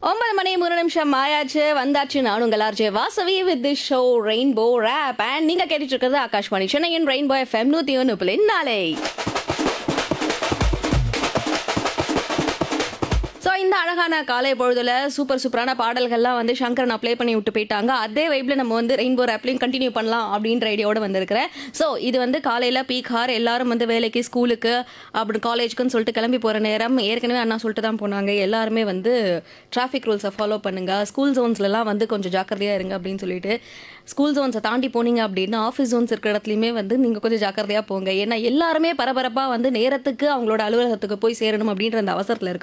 ஒன்பது மணி மூணு நிமிஷம் ஆயாச்சு வந்தாச்சு நான் உங்கள் RJ Vasavi with the show rainbow rap and நீங்க கேட்டுட்டு இருக்கிறது ஆகாஷ்வாணி சென்னையின் ரெயின்போ எஃப்எம் நூத்தி ஒன்று புள்ளி நாளை ஸோ இந்த அழகான காலை பொழுதுல சூப்பர் சூப்பரான பாடல்கள்லாம் வந்து சங்கரன் அப்ளை பண்ணி விட்டு போயிட்டாங்க அதே வைப்ல நம்ம வந்து ரெயின்போ ஆப்லையும் கண்டினியூ பண்ணலாம் அப்படின்ற ஐடியாவோட வந்திருக்கிறேன் ஸோ இது வந்து காலையில பீக் ஹார் எல்லாரும் வந்து வேலைக்கு ஸ்கூலுக்கு அப்படி காலேஜுக்குன்னு சொல்லிட்டு கிளம்பி போற நேரம் ஏற்கனவே அண்ணா சொல்லிட்டு தான் போனாங்க எல்லாருமே வந்து டிராஃபிக் ரூல்ஸை ஃபாலோ பண்ணுங்க ஸ்கூல் ஜோன்ஸ்லலாம் வந்து கொஞ்சம் ஜாக்கிரதையா இருங்க அப்படின்னு சொல்லிட்டு ஸ்கூல் ஜோன்ஸை தாண்டி போனீங்க அப்படின்னா ஆஃபீஸ் ஜோன்ஸ் இருக்கிற இடத்துலையுமே வந்து நீங்கள் கொஞ்சம் ஜாக்கிரதையாக போங்க ஏன்னா எல்லாருமே பரபரப்பாக வந்து நேரத்துக்கு அவங்களோட அலுவலகத்துக்கு போய் சேரணும் அப்படின்ற அந்த அவசரத்தில் இருக்க